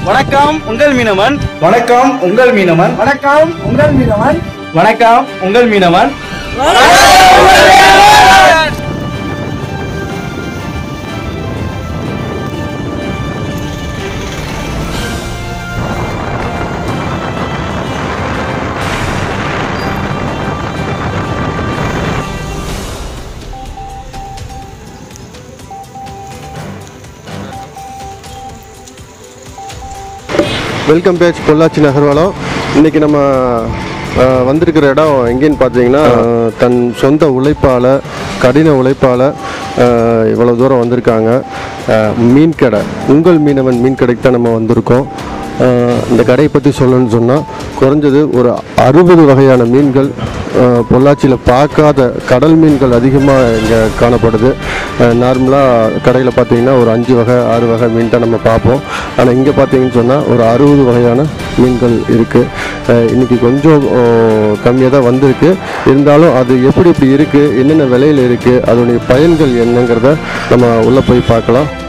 வணக்கம் உங்கள் மீனவன் வணக்கம் உங்கள் மீனவன் வணக்கம் உங்கள் மீனவன் வணக்கம் உங்கள் மீனவன் வெல்கம் பேஜ் பொள்ளாச்சி நகர்வலம் இன்றைக்கி நம்ம அஹ், வந்திருக்கிற இடம் எங்கேன்னு பார்த்தீங்கன்னா அஹ், தன் சொந்த உழைப்பால் கடின உழைப்பால் இவ்வளோ தூரம் வந்திருக்காங்க அஹ், மீன் கடை உங்கள் மீனவன் மீன் கடைக்கு தான் நம்ம வந்திருக்கோம் அஹ், இந்த கடையை பற்றி சொல்லணும்னு சொன்னால் குறைஞ்சது ஒரு அறுபது வகையான மீன்கள் பொள்ளாச்சியில் பார்க்காத கடல் மீன்கள் அதிகமாக இங்கே காணப்படுது நார்மலாக கடையில் பார்த்தீங்கன்னா ஒரு அஞ்சு வகை ஆறு வகை மீன் தான் நம்ம பார்ப்போம் ஆனால் இங்கே பார்த்தீங்கன்னு சொன்னால் ஒரு அறுபது வகையான மீன்கள் இருக்குது இன்றைக்கி கொஞ்சம் கம்மியாக தான் வந்திருக்கு இருந்தாலும் அது எப்படி எப்படி இருக்குது என்னென்ன விலையில் இருக்குது அதோடைய பயன்கள் என்னங்கிறத நம்ம உள்ளே போய் பார்க்கலாம்